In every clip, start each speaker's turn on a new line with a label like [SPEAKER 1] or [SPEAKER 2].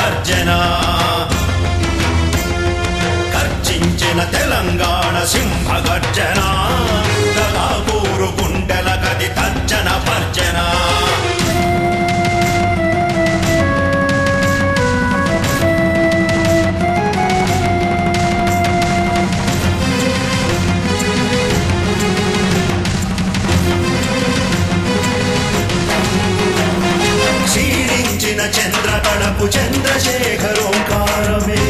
[SPEAKER 1] గర్జన గర్జించిన తెలంగాణ సింహ గర్జన తలాపూరు గుండెల కది తర్జన భర్జన క్షీణించిన చంద్రకళపు చంద్రశేఖరోంకారమే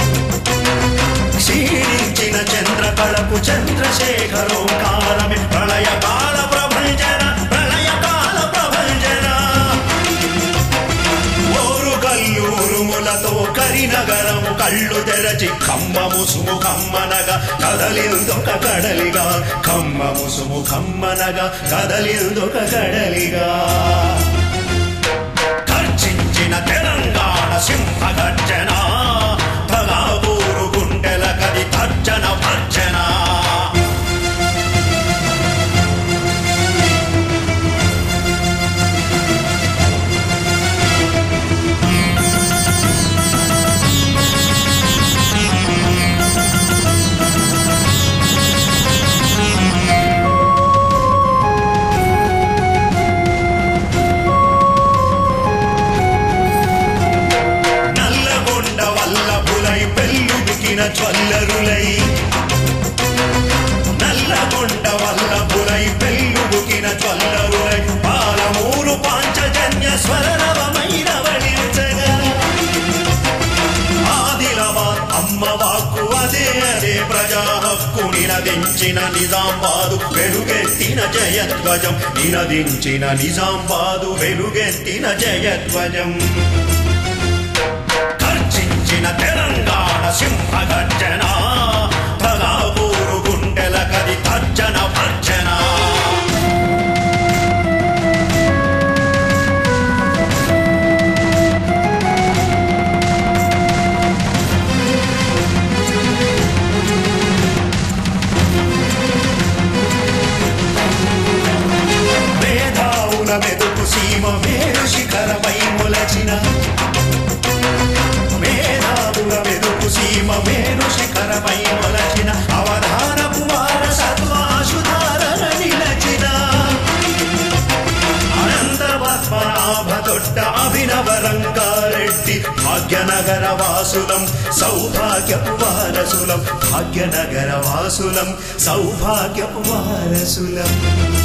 [SPEAKER 1] క్షీణించిన చంద్రకళపు చంద్రశేఖరోంకారమే ప్రళయకాల ప్రభంజన ప్రళయకాల ప్రభంజన ఓరు కల్లూరుములతో కరినగరము కళ్ళు తెరచి కమ్మము సుము కమ్మనగా కదలిందొక కడలిగా కమ్మము సుము కమ్మనగా కదలిందొక కడలిగా గర్జించిన తెలంగాణ సింహ గర్జన తలాబూరు గుండెల కది తర్జన భర్జన నల్లగొండ వల్లభులై పెళ్ళుడికిన జ్వల్లరులై నల్లగొండ వల్లభులై పెళ్ళుడికిన జ్వల్లరులై పాలమూరు పాంచజన్య స్వరనవమైన వళించగా ఆదిలాబాద్ అమ్మవాకు అదే అదే ప్రజా హక్కు నినదించిన నిజాంబాదు వెలుగెత్తిన జయధ్వజం నినదించిన నిజాంబాదు వెలుగెత్తిన జయధ్వజం గర్జించిన తెలంగాణ సింహ గర్జన తలాబూరు గుండెల కది తర్జన భర్జన మేధావుల మెదుపు సీమ మేరు శిఖరమై మొలచిన మేధావుల మెదుపు సీమ మేరు శిఖరమై మొలచిన అవధానపు వారసత్వాశుధారణ నిలచిన అనంత పద్మనాభ దొడ్డ అభినవ రంగారెడ్డి భాగ్యనగర వాసులం సౌభాగ్యపు వారసులం భాగ్యనగర వాసులం సౌభాగ్యపు వారసులం